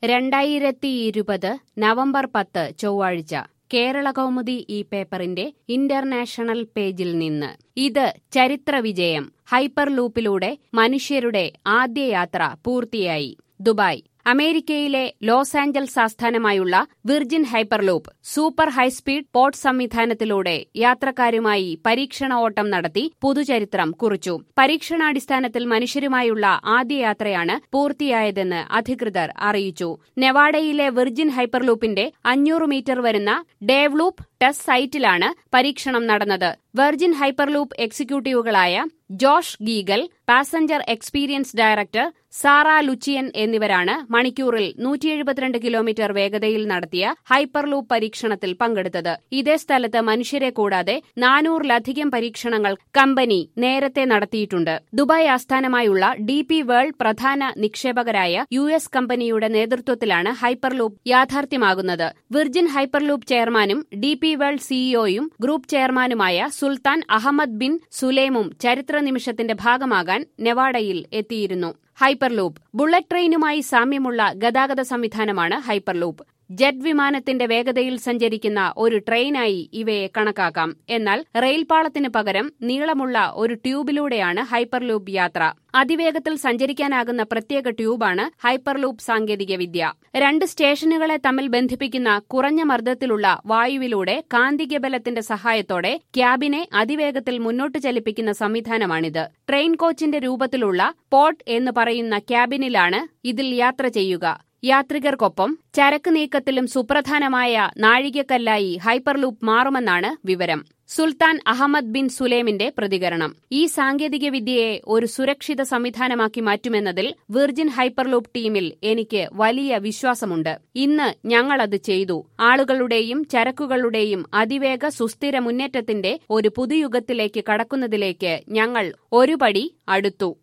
രണ്ടായിരത്തിയിരുപത് നവംബർ പത്ത് ചൊവ്വാഴ്ച കേരള കൗമുദി ഈ പേപ്പറിന്റെ ഇന്റർനാഷണൽ പേജിൽ നിന്ന് ഇത് ചരിത്ര വിജയം ഹൈപ്പർ ലൂപ്പിലൂടെ മനുഷ്യരുടെ ആദ്യ യാത്ര പൂർത്തിയായി ദുബായ് അമേരിക്കയിലെ ലോസ് ആഞ്ചൽസ് ആസ്ഥാനമായുള്ള Virgin Hyperloop super high speed port സംവിധാനത്തിലൂടെ യാത്രക്കാരുമായി പരീക്ഷണ ഓട്ടം നടത്തി പുതുചരിത്രം കുറിച്ചു പരീക്ഷണാടിസ്ഥാനത്തിൽ മനുഷ്യരുമായുള്ള ആദ്യ യാത്രയാണ് പൂർത്തിയായതെന്ന് അധികൃതർ അറിയിച്ചു നെവാഡയിലെ വിർജിൻ ഹൈപ്പർലൂപ്പിന്റെ അഞ്ഞൂറ് മീറ്റർ വരുന്ന ഡേവ്ലൂപ്പ് ടെസ്റ്റ് സൈറ്റിലാണ് പരീക്ഷണം നടന്നത് വെർജിൻ ഹൈപ്പർലൂപ്പ് എക്സിക്യൂട്ടീവുകളായ Josh Giegel passenger experience director Sara Luchian എന്നിവരാണ് മണിക്കൂറിൽ നൂറ്റി എഴുപത്തിരണ്ട് കിലോമീറ്റർ വേഗതയിൽ നടത്തിയ ഹൈപ്പർലൂപ്പ് പരീക്ഷണത്തിൽ പങ്കെടുത്തത് ഇതേ സ്ഥലത്ത് മനുഷ്യരെ കൂടാതെ നാനൂറിലധികം പരീക്ഷണങ്ങൾ കമ്പനി നേരത്തെ നടത്തിയിട്ടുണ്ട് ദുബായ് ആസ്ഥാനമായുള്ള ഡി പി വേൾഡ് പ്രധാന നിക്ഷേപകരായ യു എസ് കമ്പനിയുടെ നേതൃത്വത്തിലാണ് ഹൈപ്പർലൂപ്പ് യാഥാർത്ഥ്യമാകുന്നത് വിർജിൻ ഹൈപ്പർലൂപ്പ് ചെയർമാനും ഡി പി വേൾഡ് സിഇഒയും ഗ്രൂപ്പ് ചെയർമാനുമായ സുൽത്താൻ അഹമ്മദ് ബിൻ സുലേമും ചരിത്ര നിമിഷത്തിന്റെ ഭാഗമാകാൻ നെവാഡയിൽ എത്തിയിരുന്നു ഹൈപ്പർലൂപ്പ് ബുള്ളറ്റ് ട്രെയിനുമായി സാമ്യമുള്ള ഗതാഗത സംവിധാനമാണ് ഹൈപ്പർലൂപ്പ് ജെറ്റ് വിമാനത്തിന്റെ വേഗതയിൽ സഞ്ചരിക്കുന്ന ഒരു ട്രെയിനായി ഇവയെ കണക്കാക്കാം എന്നാൽ റെയിൽപാളത്തിന് പകരം നീളമുള്ള ഒരു ട്യൂബിലൂടെയാണ് ഹൈപ്പർലൂപ്പ് യാത്ര അതിവേഗത്തിൽ സഞ്ചരിക്കാനാകുന്ന പ്രത്യേക ട്യൂബാണ് ഹൈപ്പർലൂപ്പ് സാങ്കേതികവിദ്യ രണ്ട് സ്റ്റേഷനുകളെ തമ്മിൽ ബന്ധിപ്പിക്കുന്ന കുറഞ്ഞ മർദ്ദത്തിലുള്ള വായുവിലൂടെ കാന്തിക ബലത്തിന്റെ സഹായത്തോടെ ക്യാബിനെ അതിവേഗത്തിൽ മുന്നോട്ട് ചലിപ്പിക്കുന്ന സംവിധാനമാണിത് ട്രെയിൻ കോച്ചിന്റെ രൂപത്തിലുള്ള പോട്ട് എന്ന് പറയുന്ന ക്യാബിനിലാണ് ഇതിൽ യാത്ര ചെയ്യുക യാത്രികർക്കൊപ്പം ചരക്ക് നീക്കത്തിലും സുപ്രധാനമായ നാഴികക്കല്ലായി ഹൈപ്പർലൂപ്പ് മാറുമെന്നാണ് വിവരം സുൽത്താൻ അഹമ്മദ് ബിൻ സുലേമിന്റെ പ്രതികരണം ഈ സാങ്കേതികവിദ്യയെ ഒരു സുരക്ഷിത സംവിധാനമാക്കി മാറ്റുമെന്നതിൽ വിർജിൻ ഹൈപ്പർലൂപ്പ് ടീമിൽ എനിക്ക് വലിയ വിശ്വാസമുണ്ട് ഇന്ന് ഞങ്ങളത് ചെയ്തു ആളുകളുടെയും ചരക്കുകളുടെയും അതിവേഗ സുസ്ഥിര മുന്നേറ്റത്തിന്റെ ഒരു പുതുയുഗത്തിലേക്ക് കടക്കുന്നതിലേക്ക് ഞങ്ങൾ ഒരുപടി അടുത്തു